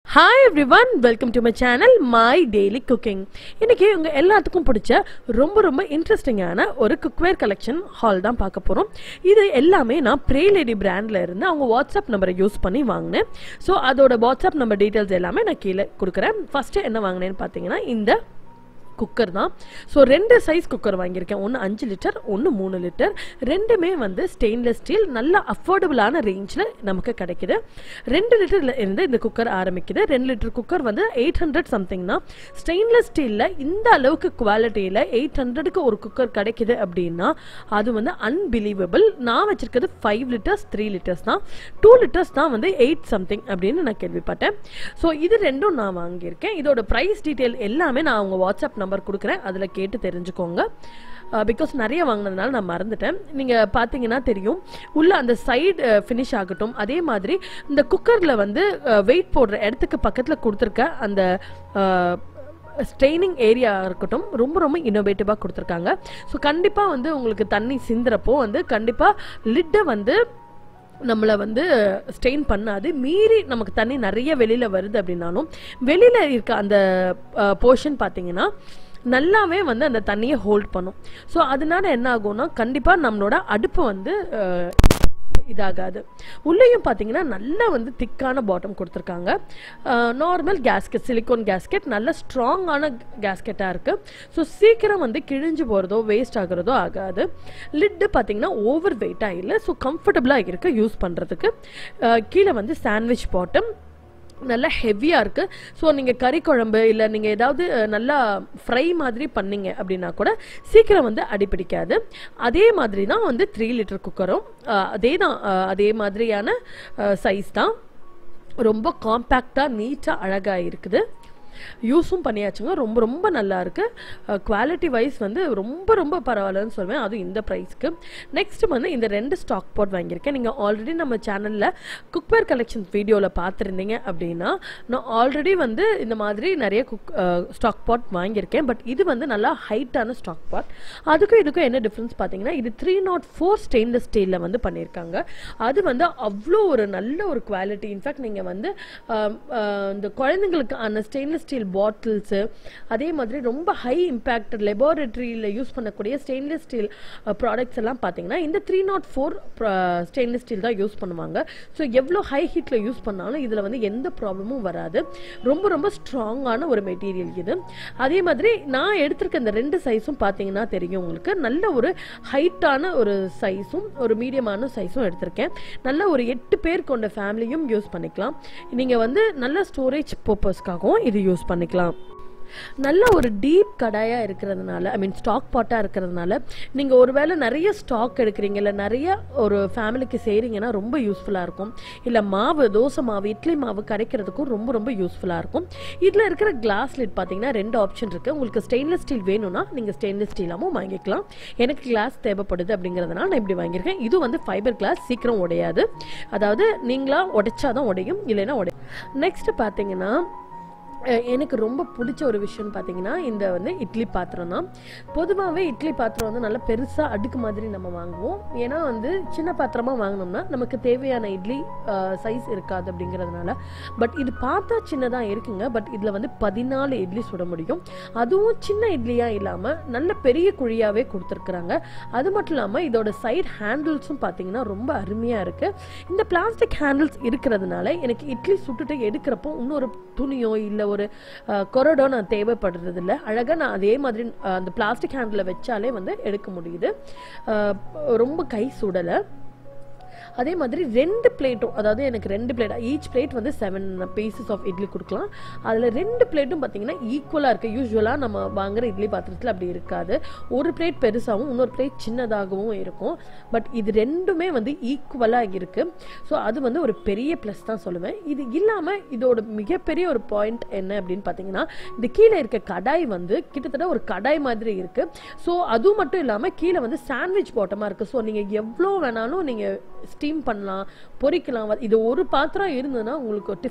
hi everyone welcome to my channel my daily cooking இன்னைக்கு உங்கள் எல்லாத்துக்கும் பிடிச்ச ரொம்ப ரொம்ப இன்ட்ரெஸ்டிங்கான ஒரு குக்வேர் கலெக்ஷன் ஹால் தான் பார்க்க போகிறோம் இது எல்லாமே நான் ப்ரே லேடி பிராண்டில் இருந்து அவங்க வாட்ஸ்அப் நம்பரை யூஸ் பண்ணி வாங்கினேன் ஸோ அதோட வாட்ஸ்அப் நம்பர் டீட்டெயில்ஸ் எல்லாமே நான் கீழே கொடுக்குறேன் ஃபஸ்ட்டு என்ன வாங்கினேன்னு பார்த்தீங்கன்னா இந்த குக்கர் தான் ஸோ ரெண்டு சைஸ் குக்கர் வாங்கியிருக்கேன் ஒன்று அஞ்சு லிட்டர் ஒன்று மூணு லிட்டர் ரெண்டுமே வந்து ஸ்டெயின்லெஸ் ஸ்டீல் நல்ல அஃபோர்டபுளான ரேஞ்சில் நமக்கு கிடைக்குது ரெண்டு லிட்டரில் இருந்து இந்த குக்கர் ஆரம்பிக்குது ரெண்டு லிட்டர் குக்கர் வந்து எயிட் ஹண்ட்ரட் சம்திங் தான் ஸ்டெயின்லெஸ் ஸ்டீலில் இந்த அளவுக்கு குவாலிட்டியில் எயிட் ஹண்ட்ரடுக்கு ஒரு குக்கர் கிடைக்குது அப்படின்னா அது வந்து அன்பிலீவபிள் நான் வச்சிருக்கிறது ஃபைவ் லிட்டர்ஸ் த்ரீ லிட்டர்ஸ் தான் டூ லிட்டர்ஸ் தான் வந்து எயிட் சம்திங் அப்படின்னு நான் கேள்விப்பட்டேன் ஸோ இது ரெண்டும் நான் வாங்கியிருக்கேன் இதோட ப்ரைஸ் டீட்டெயில் எல்லாமே நான் அவங்க வாட்ஸ்அப் நம்பர் கொடுக்குறேன் அதில் கேட்டு தெரிஞ்சுக்கோங்க பிகாஸ் நிறைய வாங்கினதுனால நான் மறந்துட்டேன் நீங்கள் பார்த்தீங்கன்னா தெரியும் உள்ள அந்த சைடு ஃபினிஷ் ஆகட்டும் அதே மாதிரி இந்த குக்கரில் வந்து வெயிட் போடுற இடத்துக்கு பக்கத்தில் கொடுத்துருக்க அந்த ஸ்ட்ரெயினிங் ஏரியா இருக்கட்டும் ரொம்ப ரொம்ப இன்னோவேட்டிவாக கொடுத்துருக்காங்க ஸோ கண்டிப்பாக வந்து உங்களுக்கு தண்ணி சிந்துறப்போ வந்து கண்டிப்பாக லிட்டை வந்து நம்மளை வந்து ஸ்டெயின் பண்ணாது மீறி நமக்கு தண்ணி நிறைய வெளியில் வருது அப்படின்னாலும் வெளியில் இருக்க அந்த போர்ஷன் பார்த்தீங்கன்னா நல்லாவே வந்து அந்த தண்ணியை ஹோல்ட் பண்ணும் ஸோ அதனால என்ன ஆகும்னா கண்டிப்பாக நம்மளோட அடுப்பு வந்து அஹ், இதாகாது உள்ளேயும் பார்த்தீங்கன்னா நல்லா வந்து திக்கான பாட்டம் கொடுத்துருக்காங்க நார்மல் கேஸ்கெட் சிலிக்கான் கேஸ்கெட் நல்ல ஸ்ட்ராங்கான கேஸ்கெட்டாக இருக்குது ஸோ சீக்கிரம் வந்து கிழிஞ்சு போகிறதோ வேஸ்ட் ஆகுறதோ ஆகாது லிட்டு பார்த்தீங்கன்னா ஓவர் வெயிட்டாக இல்லை ஸோ கம்ஃபர்டபுளாக இருக்குது யூஸ் பண்ணுறதுக்கு கீழே வந்து சாண்ட்விச் பாட்டம் நல்லா ஹெவியாக இருக்குது ஸோ நீங்கள் கறி குழம்பு இல்லை நீங்கள் ஏதாவது அஹ், நல்லா ஃப்ரை மாதிரி பண்ணீங்க அப்படின்னா கூட சீக்கிரம் வந்து அடிப்பிடிக்காது அதே மாதிரி தான் வந்து த்ரீ லிட்டர் குக்கரும் அஹ், அதே தான் அஹ், அதே மாதிரியான சைஸ் தான் ரொம்ப காம்பேக்டாக நீட்டாக அழகாக இருக்குது யூஸும் பண்ணியாச்சுங்க ரொம்ப ரொம்ப நல்லா இருக்கு குவாலிட்டி வைஸ் வந்து ரொம்ப ரொம்ப பரவாயில்லன்னு சொல்லுவேன் அதுவும் இந்த ப்ரைஸ்க்கு நெக்ஸ்ட் வந்து இந்த ரெண்டு ஸ்டாக் பாட் வாங்கியிருக்கேன் நீங்கள் ஆல்ரெடி நம்ம சேனலில் குக்வேர் கலெக்ஷன் வீடியோவில் பார்த்துருந்தீங்க அப்படின்னா நான் ஆல்ரெடி வந்து இந்த மாதிரி நிறைய குக் ஸ்டாக் பாட் வாங்கியிருக்கேன் பட் இது வந்து நல்லா ஹைட்டான ஸ்டாக் பாட் அதுக்கும் இதுக்கும் என்ன டிஃப்ரென்ஸ் பார்த்தீங்கன்னா இது த்ரீ நாட் ஃபோர் ஸ்டெயின்லெஸ் ஸ்டீலில் வந்து பண்ணியிருக்காங்க அது வந்து அவ்வளோ ஒரு நல்ல ஒரு குவாலிட்டி இன்ஃபேக்ட் நீங்கள் வந்து ஆம், ஆ, இந்த குழந்தைங்களுக்கு அந்த ஸ்டெயின்லெஸ் ஸ்டீல் பாட்டில்ஸு அதே மாதிரி ரொம்ப ஹை இம்பேக்ட் லெபார்டரியில் யூஸ் பண்ணக்கூடிய ஸ்டெயின்லெஸ் ஸ்டீல் ப்ராடக்ட்ஸ் எல்லாம் பார்த்தீங்கன்னா இந்த three nought four stainless steel தான் யூஸ் பண்ணுவாங்க ஸோ எவ்வளோ ஹை ஹீட்டில் யூஸ் பண்ணாலும் இதில் வந்து எந்த ப்ராப்ளமும் வராது ரொம்ப ரொம்ப ஸ்ட்ராங்கான ஒரு மெட்டீரியல் இது அதே மாதிரி நான் எடுத்திருக்க இந்த ரெண்டு சைஸும் பார்த்தீங்கன்னா தெரியும் உங்களுக்கு நல்ல ஒரு ஹைட்டான ஒரு சைஸும் ஒரு மீடியமான சைஸும் எடுத்திருக்கேன் நல்ல ஒரு எட்டு பேர் கொண்ட ஃபேமிலியும் யூஸ் பண்ணிக்கலாம் நீங்கள் வந்து நல்ல ஸ்டோரேஜ் பர்பஸ்க்காகவும் இது யூஸ் பண்ணிக்கலாம் நல்ல ஒரு டீப் கடாயாக இருக்கிறதுனால ஐ மீன் ஸ்டாக் பாட்டாக இருக்கிறதுனால நீங்கள் ஒருவேளை நிறைய ஸ்டாக் எடுக்கிறீங்க இல்லை நிறைய ஒரு ஃபேமிலிக்கு செய்கிறீங்கன்னா ரொம்ப யூஸ்ஃபுல்லாக இருக்கும் இல்லை மாவு தோசை மாவு இட்லி மாவு கரைக்கிறதுக்கும் ரொம்ப ரொம்ப யூஸ்ஃபுல்லாக இருக்கும் இதில் இருக்கிற கிளாஸ் லிட் பார்த்தீங்கன்னா ரெண்டு ஆப்ஷன் இருக்குது உங்களுக்கு ஸ்டெயின்லெஸ் ஸ்டீல் வேணும்னா நீங்கள் ஸ்டெயின்லெஸ் ஸ்டீலாகவும் வாங்கிக்கலாம் எனக்கு கிளாஸ் தேவைப்படுது அப்படிங்கிறதுனால நான் இப்படி வாங்கியிருக்கேன் இது வந்து ஃபைபர் கிளாஸ் சீக்கிரம் உடையாது அதாவது நீங்களா உடைச்சாதான் உடையும் இல்லைன்னா உடையும் நெக்ஸ்ட் பார்த்தீங்கன்னா அஹ் எனக்கு ரொம்ப பிடிச்ச ஒரு விஷயம்னு பார்த்தீங்கன்னா இந்த வந்து இட்லி பாத்திரம் தான் பொதுவாகவே இட்லி பாத்திரம் வந்து நல்லா பெருசாக அடுக்கு மாதிரி நம்ம வாங்குவோம் ஏன்னா வந்து சின்ன பாத்திரமாக வாங்கினோம்னா நமக்கு தேவையான இட்லி சைஸ் இருக்காது அப்படிங்கிறதுனால பட் இது பார்த்தா சின்னதாக இருக்குங்க பட் இதில் வந்து பதினாலு இட்லி சுட முடியும் அதுவும் சின்ன இட்லியாக இல்லாமல் நல்ல பெரிய குழியாகவே கொடுத்துருக்குறாங்க அது மட்டும் இல்லாமல் இதோட சைடு ஹேண்டில்ஸும் பார்த்தீங்கன்னா ரொம்ப அருமையாக இருக்குது இந்த பிளாஸ்டிக் ஹேண்டில்ஸ் இருக்கிறதுனால எனக்கு இட்லி சுட்டுட்டு எடுக்கிறப்போ இன்னொரு துணியோ இல்லை ஒரு அஹ், கொரடோ நான் தேவைப்படுறது இல்லை அழகாக நான் அதே மாதிரி அஹ், அந்த பிளாஸ்டிக் ஹேண்டில் வச்சாலே வந்து எடுக்க முடியுது அஹ், ரொம்ப கை சுடலை அதே மாதிரி ரெண்டு பிளேட்டும் அதாவது எனக்கு ரெண்டு பிளேட் ஈச் பிளேட் வந்து செவன் பீசஸ் ஆஃப் இட்லி கொடுக்கலாம் அதில் ரெண்டு பிளேட்டும் பார்த்தீங்கன்னா ஈக்குவலாக இருக்குது யூஸ்வலாக நம்ம வாங்குற இட்லி பாத்திரத்தில் அப்படி இருக்காது ஒரு பிளேட் பெருசாகவும் இன்னொரு பிளேட் சின்னதாகவும் இருக்கும் பட் இது ரெண்டுமே வந்து ஈக்குவலாக இருக்குது ஸோ அது வந்து ஒரு பெரிய ப்ளஸ் தான் சொல்லுவேன் இது இல்லாமல் இதோட மிகப்பெரிய ஒரு பாயிண்ட் என்ன அப்படின்னு பார்த்தீங்கன்னா இந்த கீழே இருக்க கடாய் வந்து கிட்டத்தட்ட ஒரு கடாய் மாதிரி இருக்குது ஸோ அதுவும் மட்டும் இல்லாமல் கீழே வந்து சாண்ட்விச் பாட்டமாக இருக்குது ஸோ நீங்கள் எவ்வளோ வேணாலும் நீங்கள் ஸ்டீம் பண்ணலாம் பொரிக்கலாம் இது ஒரு பாத்திரம் இருந்ததுன்னா உங்களுக்கு டிஃபன்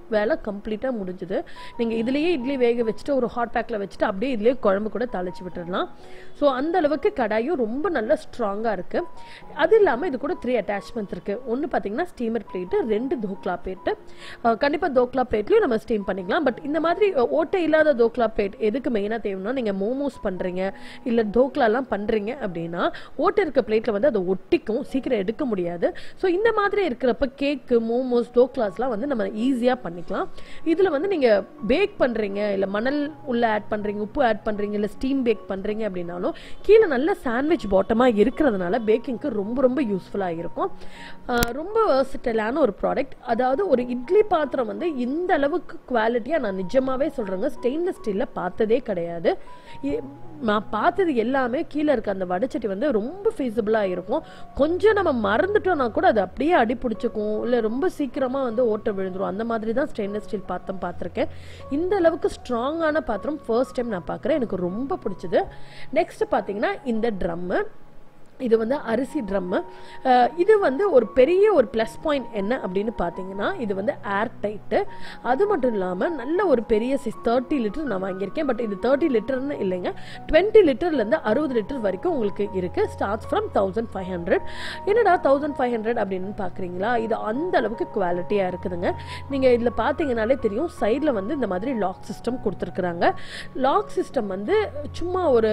வேலை கம்ப்ளீட்டாக முடிஞ்சுது நீங்கள் இதுலேயே இட்லி வேக வச்சுட்டு ஒரு ஹாட் பேக்கில் வச்சுட்டு அப்படியே இதுலேயே குழம்பு கூட தாளிச்சு விட்டுடலாம் ஸோ அந்த அளவுக்கு கடாயும் ரொம்ப நல்லா ஸ்ட்ராங்காக இருக்குது அது இல்லாமல் இது கூட த்ரீ அட்டாச்மெண்ட்ஸ் இருக்குது ஒன்று பார்த்தீங்கன்னா ஸ்டீமர் பிளேட்டு ரெண்டு தோக்லா பிளேட்டு கண்டிப்பாக தோக்லா பிளேட்லையும் நம்ம ஸ்டீம் பண்ணிக்கலாம் பட் இந்த மாதிரி அஹ், ஓட்டை இல்லாத தோக்லா பிளேட் எதுக்கு மெயினாக தேவைன்னா நீங்கள் மோமோஸ் பண்ணுறீங்க இல்லை தோக்லாலாம் பண்ணுறீங்க அப்படின்னா ஓட்டை இருக்க பிளேட்டில் வந்து அதை ஒட்டிக்கும் சீக்கிரம் எடுக்க முடியாது ஸோ இந்த மாதிரி இருக்கிறப்ப கேக்கு மோமோஸ் டோக்லாஸ்லாம் வந்து நம்ம ஈஸியாக பண்ணிக்கலாம் இதில் வந்து நீங்கள் பேக் பண்ணுறீங்க இல்லை மணல் உள்ள ஆட் பண்ணுறீங்க உப்பு ஆட் பண்ணுறீங்க இல்லை ஸ்டீம் பேக் பண்ணுறீங்க அப்படின்னாலும் கீழே நல்ல சாண்ட்விச் பாட்டமாக இருக்கிறதுனால பேக்கிங்க்கு ரொம்ப ரொம்ப யூஸ்ஃபுல்லாக இருக்கும் ஆஹ் ரொம்ப வேர்சிட்டலான ஒரு ப்ராடக்ட் அதாவது ஒரு இட்லி பாத்திரம் வந்து இந்த அளவுக்கு குவாலிட்டியாக நான் நிஜமாவே சொல்கிறேங்க ஸ்டெயின்லெஸ் ஸ்டீலில் பார்த்ததே கிடையாது இ- நான் பார்த்தது எல்லாமே கீழே இருக்க அந்த வடைச்சட்டி வந்து ரொம்ப ஃபீஸபிளாக இருக்கும் கொஞ்சம் நம்ம மறந்துட்டோம்னா கூட அது அப்படியே அடி பிடிச்சிக்கும் இல்லை ரொம்ப சீக்கிரமாக வந்து ஓட்ட விழுந்துரும் அந்த மாதிரி தான் ஸ்டெயின்லெஸ் ஸ்டீல் பாத்திரம் பார்த்துருக்கேன் இந்த அளவுக்கு ஸ்ட்ராங்கான பாத்திரம் ஃபர்ஸ்ட் டைம் நான் பார்க்குறேன் எனக்கு ரொம்ப பிடிச்சது நெக்ஸ்ட் பார்த்தீங்கன்னா இந்த ட்ரம்மு இது வந்து அரிசி ட்ரம்மு இது வந்து ஒரு பெரிய ஒரு ப்ளஸ் பாயிண்ட் என்ன அப்படின்னு பார்த்தீங்கன்னா இது வந்து ஏர் டைட்டு அது மட்டும் இல்லாமல் நல்ல ஒரு பெரிய சிஸ் தேர்ட்டி லிட்டர் நான் வாங்கியிருக்கேன் பட் இது தேர்ட்டி லிட்டர்னு இல்லைங்க டுவெண்ட்டி லிட்டர்லேருந்து அறுபது லிட்டர் வரைக்கும் உங்களுக்கு இருக்குது starts from thousand five hundred என்னடா தௌசண்ட் ஃபைவ் ஹண்ட்ரட் அப்படின்னு பார்க்குறீங்களா இது அந்த அளவுக்கு குவாலிட்டியாக இருக்குதுங்க நீங்கள் இதில் பார்த்தீங்கனாலே தெரியும் சைடில் வந்து இந்த மாதிரி லாக் சிஸ்டம் கொடுத்துருக்குறாங்க லாக் சிஸ்டம் வந்து சும்மா ஒரு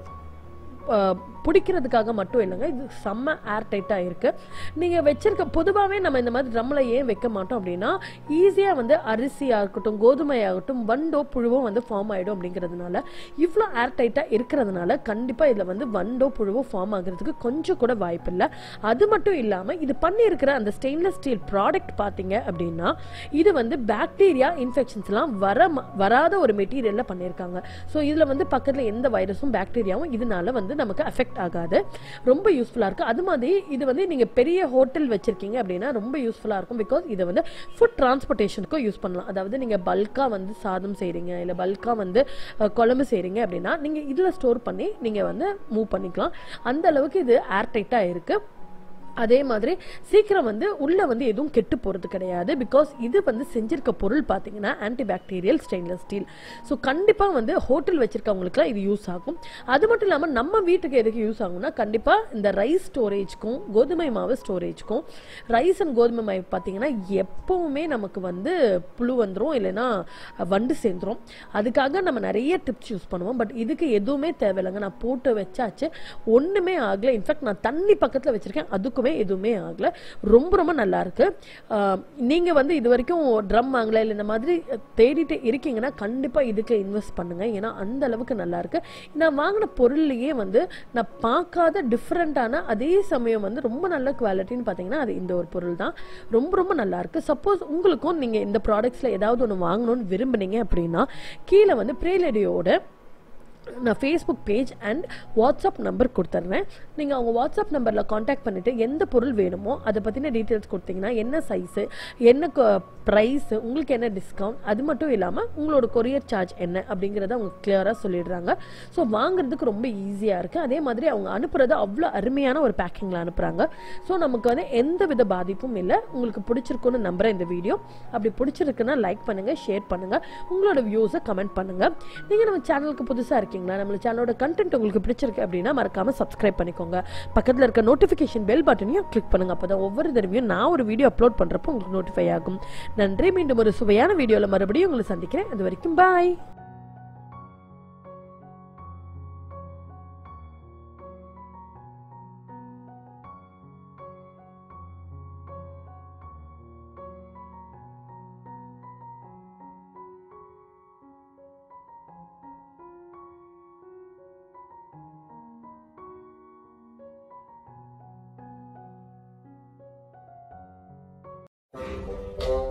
அஹ், பிடிக்கிறதுக்காக மட்டும் இல்லைங்க இது செம்ம ஏர் டைட்டாக இருக்குது நீங்கள் வச்சிருக்க பொதுவாகவே நம்ம இந்த மாதிரி ட்ரம்மில் ஏன் வைக்க மாட்டோம் அப்படின்னா ஈஸியாக வந்து அரிசியாக இருக்கட்டும் கோதுமையாகட்டும் வண்டோ புழுவோ வந்து ஃபார்ம் ஆகிடும் அப்படிங்கிறதுனால இவ்வளோ ஏர் டைட்டாக இருக்கிறதுனால கண்டிப்பாக இதில் வந்து வண்டோ புழுவோ ஃபார்ம் ஆகிறதுக்கு கொஞ்சம் கூட வாய்ப்பு இல்லை அது மட்டும் இல்லாமல் இது பண்ணியிருக்கிற அந்த ஸ்டெயின்லெஸ் ஸ்டீல் ப்ராடக்ட் பார்த்தீங்க அப்படின்னா இது வந்து பாக்டீரியா இன்ஃபெக்ஷன்ஸ்லாம் வர ம- வராத ஒரு மெட்டீரியலில் பண்ணியிருக்காங்க ஸோ இதில் வந்து பக்கத்தில் எந்த வைரஸும் பாக்டீரியாவும் இதனால வந்து நமக்கு அஃபெக்ட் ஆகாது ரொம்ப யூஸ்ஃபுல்லாக இருக்குது அது மாதிரி இது வந்து நீங்கள் பெரிய ஹோட்டல் வச்சுருக்கீங்க அப்படின்னா ரொம்ப யூஸ்ஃபுல்லாக இருக்கும் பிகாஸ் இதை வந்து ஃபுட் டிரான்ஸ்போர்ட்டேஷனுக்கும் யூஸ் பண்ணலாம் அதாவது நீங்கள் பல்காக வந்து சாதம் செய்கிறீங்க இல்லை பல்காக வந்து அஹ், குழம்பு செய்கிறீங்க அப்படின்னா நீங்கள் இதில் ஸ்டோர் பண்ணி நீங்கள் வந்து மூவ் பண்ணிக்கலாம் அந்த அளவுக்கு இது ஏர் டைட்டாக இருக்குது அதே மாதிரி சீக்கிரம் வந்து உள்ள வந்து எதுவும் கெட்டு போகிறது கிடையாது பிகாஸ் இது வந்து செஞ்சிருக்க பொருள் பார்த்தீங்கன்னா ஆன்டிபாக்டீரியல் ஸ்டெயின்லெஸ் ஸ்டீல் ஸோ கண்டிப்பாக வந்து ஹோட்டல் வச்சிருக்கவங்களுக்குலாம் இது யூஸ் ஆகும் அது மட்டும் இல்லாமல் நம்ம வீட்டுக்கு எதுக்கு யூஸ் ஆகும்னா கண்டிப்பாக இந்த ரைஸ் ஸ்டோரேஜ்க்கும் கோதுமை மாவு ஸ்டோரேஜ்க்கும் ரைஸ் அண்ட் கோதுமை மாவு பார்த்தீங்கன்னா எப்பவுமே நமக்கு வந்து புழு வந்துடும் இல்லைன்னா வண்டு சேர்ந்துரும் அதுக்காக நம்ம நிறைய டிப்ஸ் யூஸ் பண்ணுவோம் பட் இதுக்கு எதுவுமே தேவையில்லைங்க நான் போட்டு வச்சாச்சு ஒன்றுமே ஆகலை இன்ஃபேக்ட் நான் தண்ணி பக்கத்தில் வச்சிருக்கேன் அதுக்குமே எதுவுமே ஆகலை ரொம்ப ரொம்ப நல்லா இருக்கு ஆஹ் நீங்க வந்து இது வரைக்கும் ட்ரம் வாங்கல இல்லை இந்த மாதிரி தேடிட்டு இருக்கீங்கன்னா கண்டிப்பா இதுக்கு இன்வெஸ்ட் பண்ணுங்க ஏன்னா அந்த அளவுக்கு நல்லா இருக்கு நான் வாங்கின பொருள்லயே வந்து நான் பார்க்காத டிஃப்ரெண்ட்டான அதே சமயம் வந்து ரொம்ப நல்ல குவாலிட்டின்னு பார்த்தீங்கன்னா அது இந்த ஒரு பொருள் தான் ரொம்ப ரொம்ப நல்லா இருக்கு சப்போஸ் உங்களுக்கும் நீங்க இந்த ப்ராடக்ட்ஸ்ல ஏதாவது ஒன்று வாங்கணும்னு விரும்புனீங்க அப்படின்னா கீழே வந்து ப்ரேலேடியோட நான் Facebook page and WhatsApp number கொடுத்துட்றேன் நீங்கள் அவங்க வாட்ஸ்அப் நம்பரில் காண்டாக்ட் பண்ணிவிட்டு எந்த பொருள் வேணுமோ அதை பற்றின டீட்டெயில்ஸ் கொடுத்தீங்கன்னா என்ன சைஸு என்ன ப்ரைஸு உங்களுக்கு என்ன டிஸ்கவுண்ட் அது மட்டும் இல்லாமல் உங்களோட கொரியர் சார்ஜ் என்ன அப்படிங்கிறத அவங்க கிளியராக சொல்லிடுறாங்க ஸோ வாங்குறதுக்கு ரொம்ப ஈஸியாக இருக்குது அதே மாதிரி அவங்க அனுப்புறது அவ்வளோ அருமையான ஒரு பேக்கிங்கில் அனுப்புகிறாங்க ஸோ நமக்கு வந்து எந்த வித பாதிப்பும் இல்லை உங்களுக்கு பிடிச்சிருக்குன்னு நம்புகிறேன் இந்த வீடியோ அப்படி பிடிச்சிருக்குன்னா லைக் பண்ணுங்கள் ஷேர் பண்ணுங்கள் உங்களோட வியூஸை கமெண்ட் பண்ணுங்கள் நீங்கள் நம்ம சேனலுக்கு புதுசாக இருக்கீங்களா நம்ம சேனலோட கண்டென்ட் உங்களுக்கு பிடிச்சிருக்கு அப்படின்னா மறக்காமல் சப்ஸ்கிரைப் பண்ணிக்கோங்க பக்கத்தில் இருக்க நோட்டிஃபிகேஷன் பெல் பட்டனையும் கிளிக் பண்ணுங்க அப்போ தான் ஒவ்வொரு தடவையும் நான் ஒரு வீடியோ அப்லோட் பண்ணுறப்போ உங்களுக்கு நோட்டிஃபை ஆகும் நன்றி மீண்டும் ஒரு சுவையான வீடியோவில் மறுபடியும் உங்களை சந்திக்கிறேன் அது வரைக்கும் பாய் Thank